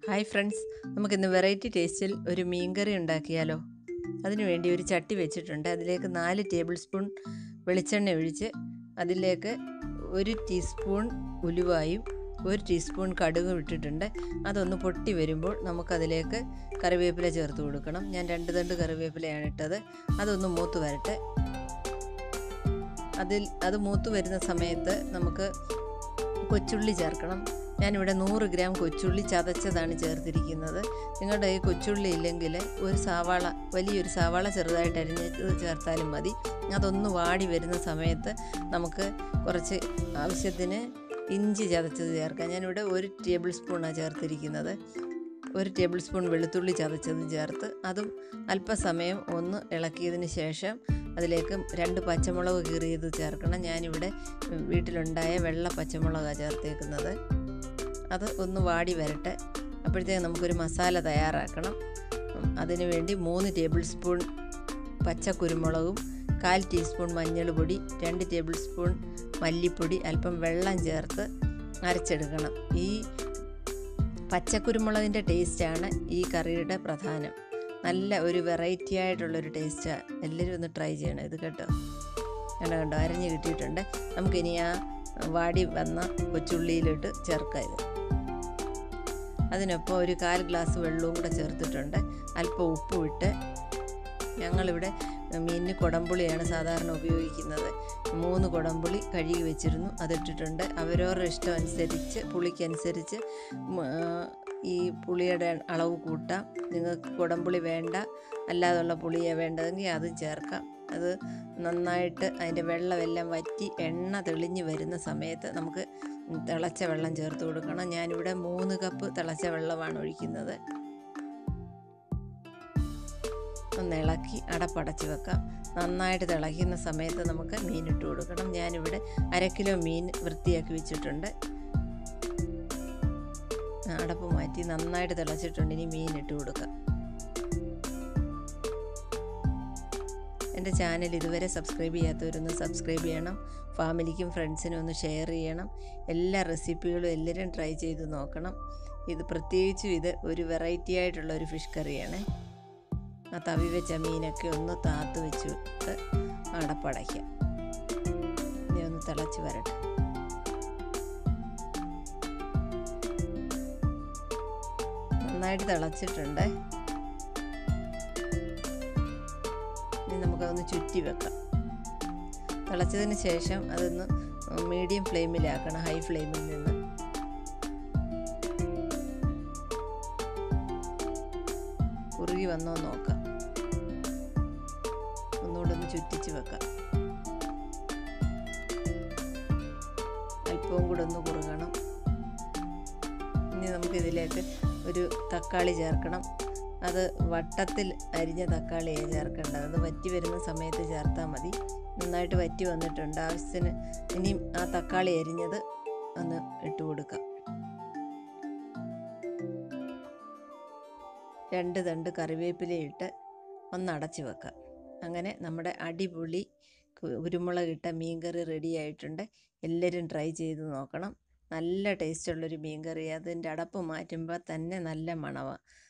hi friends നമുക്കിന്ന് variety ടേസ്റ്റിൽ ഒരു മീൻകറി ഉണ്ടാക്കിയാലോ അതിനുവേണ്ടി ഒരു ചട്ടി വെച്ചിട്ടുണ്ട് അതിലേക്ക് നാല് ടേബിൾ സ്പൂൺ വെളിച്ചെണ്ണ ഒഴിച്ച് അതിലേക്ക് ഒരു ടീസ്പൂൺ ഉലുവായും ഒരു ടീസ്പൂൺ കടുകും ഇട്ടിട്ടുണ്ട് അതൊന്ന് പൊട്ടി വരുമ്പോൾ നമുക്കതിലേക്ക് കറിവേപ്പില ചേർത്ത് കൊടുക്കണം ഞാൻ രണ്ട് തണ്ട് കറിവേപ്പിലയാണ് ഇട്ടത് അതൊന്ന് മൂത്ത് വരട്ടെ അതിൽ അത് മൂത്ത് വരുന്ന സമയത്ത് നമുക്ക് കൊച്ചുള്ളി ചേർക്കണം ഞാനിവിടെ നൂറ് ഗ്രാം കൊച്ചുള്ളി ചതച്ചതാണ് ചേർത്തിരിക്കുന്നത് നിങ്ങളുടെ ഈ കൊച്ചുള്ളി ഇല്ലെങ്കിൽ ഒരു സവാള വലിയൊരു സവാള ചെറുതായിട്ട് അരിഞ്ഞത് ചേർത്താലും മതി അതൊന്ന് വാടി വരുന്ന സമയത്ത് നമുക്ക് കുറച്ച് ആവശ്യത്തിന് ഇഞ്ചി ചതച്ചത് ചേർക്കാം ഞാനിവിടെ ഒരു ടേബിൾ സ്പൂണാണ് ചേർത്തിരിക്കുന്നത് ഒരു ടേബിൾ സ്പൂൺ വെളുത്തുള്ളി ചതച്ചതും ചേർത്ത് അതും അല്പസമയം ഒന്ന് ഇളക്കിയതിന് ശേഷം അതിലേക്ക് രണ്ട് പച്ചമുളക് കീറിയത് ചേർക്കണം ഞാനിവിടെ വീട്ടിലുണ്ടായ വെള്ള പച്ചമുളകാണ് ചേർത്തേക്കുന്നത് അത് ഒന്ന് വാടി വരട്ടെ അപ്പോഴത്തേക്ക് നമുക്കൊരു മസാല തയ്യാറാക്കണം അതിനു വേണ്ടി മൂന്ന് ടേബിൾ സ്പൂൺ പച്ച കുരുമുളകും കാൽ ടീസ്പൂൺ മഞ്ഞൾ പൊടി രണ്ട് ടേബിൾ സ്പൂൺ മല്ലിപ്പൊടി അല്പം വെള്ളം ചേർത്ത് അരച്ചെടുക്കണം ഈ പച്ചക്കുരുമുളകിൻ്റെ ടേസ്റ്റാണ് ഈ കറിയുടെ പ്രധാനം നല്ല ഒരു വെറൈറ്റി ആയിട്ടുള്ളൊരു ടേസ്റ്റാണ് എല്ലാവരും ഒന്ന് ട്രൈ ചെയ്യണം ഇത് കേട്ടോ കണ്ടോ കണ്ടോ അരഞ്ഞ് കിട്ടിയിട്ടുണ്ട് നമുക്കിനി ആ വാടി വന്ന കൊച്ചുള്ളിയിലിട്ട് ചേർക്കാം ഇത് അതിനൊപ്പം ഒരു കാൽ ഗ്ലാസ് വെള്ളവും കൂടെ ചേർത്തിട്ടുണ്ട് അല്പം ഉപ്പും ഇട്ട് ഞങ്ങളിവിടെ മീനിന് കുടംപുളിയാണ് സാധാരണ ഉപയോഗിക്കുന്നത് മൂന്ന് കുടംപുളി കഴുകി വെച്ചിരുന്നു അതിട്ടിട്ടുണ്ട് അവരവരുടെ ഇഷ്ടം അനുസരിച്ച് പുളിക്കനുസരിച്ച് ഈ പുളിയുടെ അളവ് കൂട്ടാം നിങ്ങൾക്ക് കുടംപുളി വേണ്ട അല്ലാതുള്ള പുളിയെ വേണ്ടതെങ്കിൽ അതും ചേർക്കാം അത് നന്നായിട്ട് അതിൻ്റെ വെള്ളമെല്ലാം വറ്റി എണ്ണ തെളിഞ്ഞ് വരുന്ന സമയത്ത് നമുക്ക് തിളച്ച വെള്ളം ചേർത്ത് കൊടുക്കണം ഞാനിവിടെ മൂന്ന് കപ്പ് തിളച്ച വെള്ളമാണ് ഒഴിക്കുന്നത് ഒന്ന് ഇളക്കി അടപ്പടച്ച് വെക്കാം നന്നായിട്ട് തിളയ്ക്കുന്ന സമയത്ത് നമുക്ക് മീൻ ഇട്ട് കൊടുക്കണം ഞാനിവിടെ അര കിലോ മീൻ വൃത്തിയാക്കി വെച്ചിട്ടുണ്ട് അടപ്പ് മാറ്റി നന്നായിട്ട് തിളച്ചിട്ടുണ്ട് ഇനി മീൻ ഇട്ട് കൊടുക്കാം എൻ്റെ ചാനൽ ഇതുവരെ സബ്സ്ക്രൈബ് ചെയ്യാത്തവരൊന്ന് സബ്സ്ക്രൈബ് ചെയ്യണം ഫാമിലിക്കും ഫ്രണ്ട്സിനും ഒന്ന് ഷെയർ ചെയ്യണം എല്ലാ റെസിപ്പികളും എല്ലാവരും ട്രൈ ചെയ്ത് നോക്കണം ഇത് പ്രത്യേകിച്ചും ഇത് ഒരു വെറൈറ്റി ആയിട്ടുള്ള ഒരു ഫിഷ് കറിയാണ് ആ തവി വെച്ച മീനൊക്കെ ഒന്ന് താത്ത് വെച്ചിട്ട് അടപ്പടയ്ക്കാം ഇനി ഒന്ന് തിളച്ച് വരട്ടെ നന്നായിട്ട് തിളച്ചിട്ടുണ്ട് ഇനി നമുക്കതൊന്ന് ചുറ്റി വെക്കാം തിളച്ചതിന് ശേഷം അതൊന്ന് മീഡിയം ഫ്ലെയിമിലാക്കണം ഹൈ ഫ്ലെയിമിൽ നിന്ന് കുറുകി വന്നോ നോക്കാം ഒന്നുകൂടെ ഒന്ന് ചുറ്റിച്ച് വെക്കാം അല്പവും കൂടെ ഒന്ന് കുറുകണം ഇനി നമുക്കിതിലേക്ക് ഒരു തക്കാളി ചേർക്കണം അത് വട്ടത്തിൽ അരിഞ്ഞ തക്കാളിയാണ് ചേർക്കേണ്ടത് അത് വറ്റി വരുന്ന സമയത്ത് ചേർത്താൽ മതി നന്നായിട്ട് വറ്റി വന്നിട്ടുണ്ട് ആവശ്യത്തിന് ഇനിയും ആ തക്കാളി അരിഞ്ഞത് ഒന്ന് ഇട്ട് കൊടുക്കാം രണ്ട് തണ്ട് കറിവേപ്പിലയിട്ട് ഒന്ന് അടച്ച് വെക്കാം അങ്ങനെ നമ്മുടെ അടിപൊളി കുരുമുളകിട്ട മീൻകറി റെഡി ആയിട്ടുണ്ട് എല്ലാവരും ട്രൈ ചെയ്ത് നോക്കണം നല്ല ടേസ്റ്റുള്ളൊരു മീൻകറി അതിൻ്റെ അടപ്പ് മാറ്റുമ്പോൾ തന്നെ നല്ല മണമാണ്